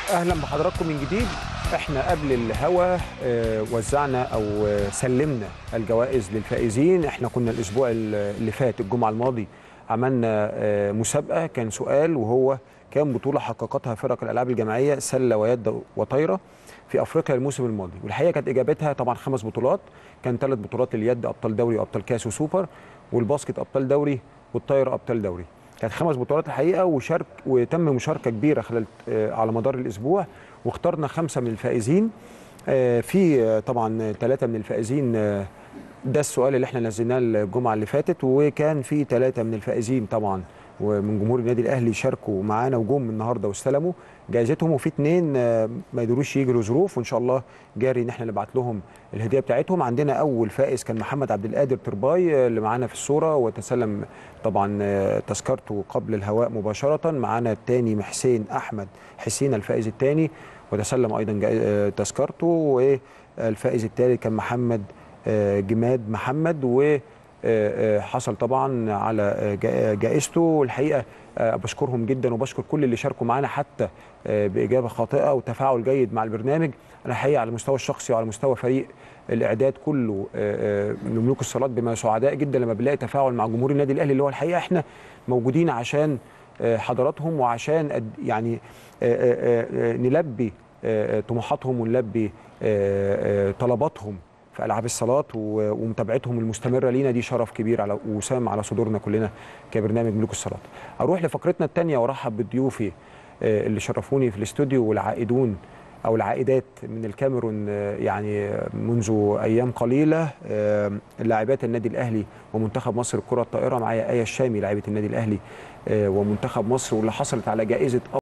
اهلا بحضراتكم من جديد احنا قبل الهوا آه، وزعنا او آه، سلمنا الجوائز للفائزين احنا كنا الاسبوع اللي فات الجمعه الماضي عملنا آه، مسابقه كان سؤال وهو كام بطوله حققتها فرق الالعاب الجماعيه سله ويد وطايره في افريقيا الموسم الماضي والحقيقه كانت اجابتها طبعا خمس بطولات كان ثلاث بطولات اليد ابطال دوري وابطال كاس وسوبر والباسكت ابطال دوري والطايره ابطال دوري كانت خمس بطولات الحقيقه وشارك وتم مشاركه كبيره خلال آه، على مدار الاسبوع واخترنا خمسه من الفائزين آه، في آه، طبعا ثلاثه من الفائزين آه، ده السؤال اللي احنا نزلناه الجمعه اللي فاتت وكان في ثلاثه من الفائزين طبعا ومن جمهور النادي الاهلي شاركوا معانا وجم النهارده واستلموا جائزتهم وفي اثنين ما يقدروش يجروا ظروف وان شاء الله جاري ان احنا نبعت لهم الهديه بتاعتهم عندنا اول فائز كان محمد عبد القادر ترباي آه، اللي معانا في الصوره وتسلم طبعا آه، تذكرته قبل الهواء مباشره معانا الثاني محسين احمد حسين الفائز الثاني وتسلم ايضا جا- آه، تذكرته والفائز الثالث كان محمد آه، جماد محمد و آه، آه، حصل طبعا على آه، جا- جائزته والحقيقه آه، بشكرهم جدا وبشكر كل اللي شاركوا معانا حتى آه، باجابه خاطئه وتفاعل جيد مع البرنامج انا الحقيقه على المستوى الشخصي وعلى مستوى فريق الاعداد كله آه، آه، من ملوك الصالات بما سعداء جدا لما بنلاقي تفاعل مع جمهور النادي الاهلي اللي هو الحقيقه احنا موجودين عشان آه، حضراتهم وعشان قد- يعني آه، آه، آه، نلبي آه، آه، طموحاتهم ونلبي آه، آه، طلباتهم في العاب الصالات و- ومتابعتهم المستمره لينا دي شرف كبير على وسام على صدورنا كلنا كبرنامج ملوك الصالات. اروح لفقرتنا الثانيه وارحب بضيوفي آه، اللي شرفوني في الاستوديو والعائدون او العائدات من الكاميرون آه، يعني منذ ايام قليله آه، لاعبات النادي الاهلي ومنتخب مصر الكره الطائره معايا ايه الشامي لاعبه النادي الاهلي آه، ومنتخب مصر واللي حصلت على جائزه